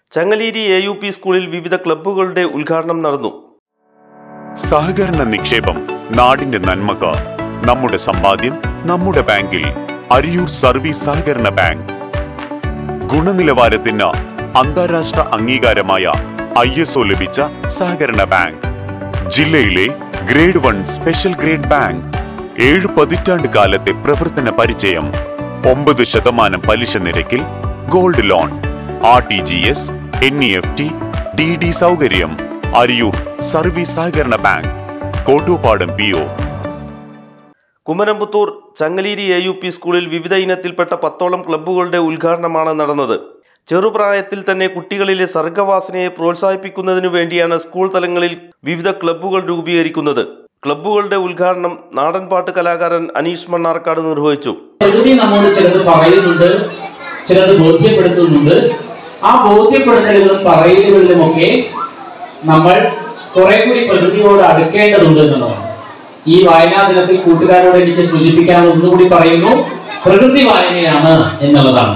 Changaleri A U P സ്കൂളിൽ വിവിധ ക്ലബ്ബുകളുടെ ഉദ്ഘാടനം നടന്നു സഹകരണ നിക്ഷേപം നാടിന്റെ നന്മക്ക് നമ്മുടെ സമ്പാദ്യം നമ്മുടെ ബാങ്കിൽ അരിയൂർ സർവീസ് സഹകരണ ബാങ്ക് ഗുണനിലവാരത്തിന് അന്താരാഷ്ട്ര അംഗീകാരമായ ഐ എസ് ഒ ലഭിച്ച സഹകരണ ബാങ്ക് ജില്ലയിലെ grade one special grade bank ഏഴ് പതിറ്റാണ്ട് കാലത്തെ പ്രവർത്തന പരിചയം ഒമ്പത് ശതമാനം പലിശ നിരക്കിൽ gold loan R T G S N E F T D D സൗകര്യം അരിയൂർ സർവീസ് സഹകരണ bank Kottoppadam P O Kumaramputhur Changaleri A U P സ്കൂളിൽ വിവിധ ഇനത്തിൽപ്പെട്ട പത്തോളം ക്ലബ്ബുകളുടെ ഉദ്ഘാടനമാണ് നടന്നത് ചെറുപ്രായത്തിൽ തന്നെ കുട്ടികളിലെ സർഗവാസനയെ പ്രോത്സാഹിപ്പിക്കുന്നതിനു വേണ്ടിയാണ് സ്കൂൾ തലങ്ങളിൽ വിവിധ ക്ലബ്ബുകൾ രൂപീകരിക്കുന്നത് ക്ലബ്ബുകളുടെ ഉദ്ഘാടനം നാടൻപാട്ട് കലാകാരൻ അനീഷ് മണ്ണാർക്കാട് നിർവഹിച്ചു പ്രകൃതി നമ്മോട് ചിലത് പറയുന്നുണ്ട് ചിലത് ബോധ്യപ്പെടുത്തുന്നുണ്ട് ആ ബോധ്യപ്പെടുത്തലുകളും പറയലുകളിലുമൊക്കെ നമ്മൾ കുറെ കൂടി പ്രകൃതിയോട് അടുക്കേണ്ടതുണ്ട് എന്നുള്ളതാണ് ഈ വായനാ ദിനത്തിൽ കൂട്ടുകാരോട് എനിക്ക് സൂചിപ്പിക്കാൻ ഒന്നുകൂടി പറയുന്നു പ്രകൃതി വായനയാണ് എന്നുള്ളതാണ്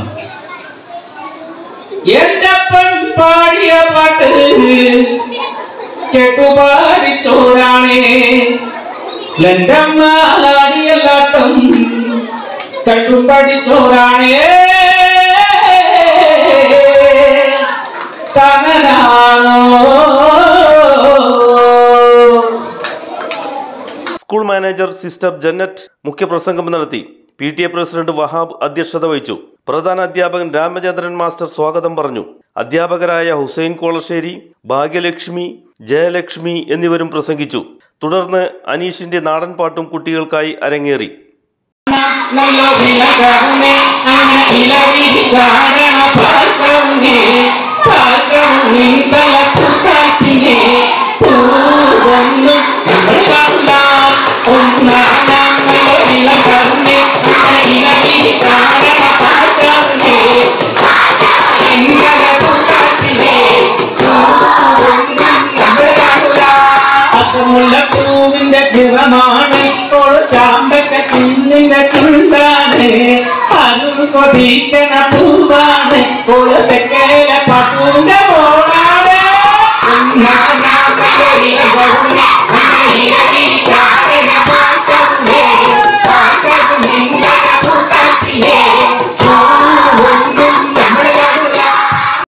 എൻ്റപ്പൻ പാടിയ പാട്ട് കേട്ടുപാടിച്ചോരാണേ ലണ്ടമ്മാടിയല്ലാട്ടം കണ്ടും പഠിച്ചോരാണേ തനനാണോ സ്കൂൾ മാനേജർ സിസ്റ്റർ ജന്നറ്റ് മുഖ്യപ്രസംഗം നടത്തി P T A president Wahab അധ്യക്ഷത വഹിച്ചു പ്രധാന അധ്യാപകൻ രാമചന്ദ്രൻ മാസ്റ്റർ സ്വാഗതം പറഞ്ഞു അധ്യാപകരായ ഹുസൈൻ കോളശ്ശേരി ഭാഗ്യലക്ഷ്മി ജയലക്ഷ്മി എന്നിവരും പ്രസംഗിച്ചു തുടർന്ന് അനീഷിന്റെ നാടൻപാട്ടും കുട്ടികൾക്കായി അരങ്ങേറി നല്ല വിലകരണേ അങ്ങനെ ഇലവിചാരണ പാർക്കവുന്നേ പാർക്കവും നിന്തല പൂക്കാറ്റിനെ പൂവൊന്നും നമ്മൾ കണ്ടാൽ ഒന്നാം നല്ല വിലകരണേ അങ്ങനെ ഇലവിചാരണ പാർക്കവുന്നേ നിന്തല പൂക്കാറ്റിനെ പൂവൊന്നും നമ്മൾ അസമുള്ള പൂവിന്റെ നിറമാണ് ചാമ്പക്ക കുഞ്ഞിന്റെ ചുണ്ടാണ് അരുൾ കൊതിക്കണ പൂവാണ് കൊളുതെക്കേല പട്ടൂന്റെ മോളാണ്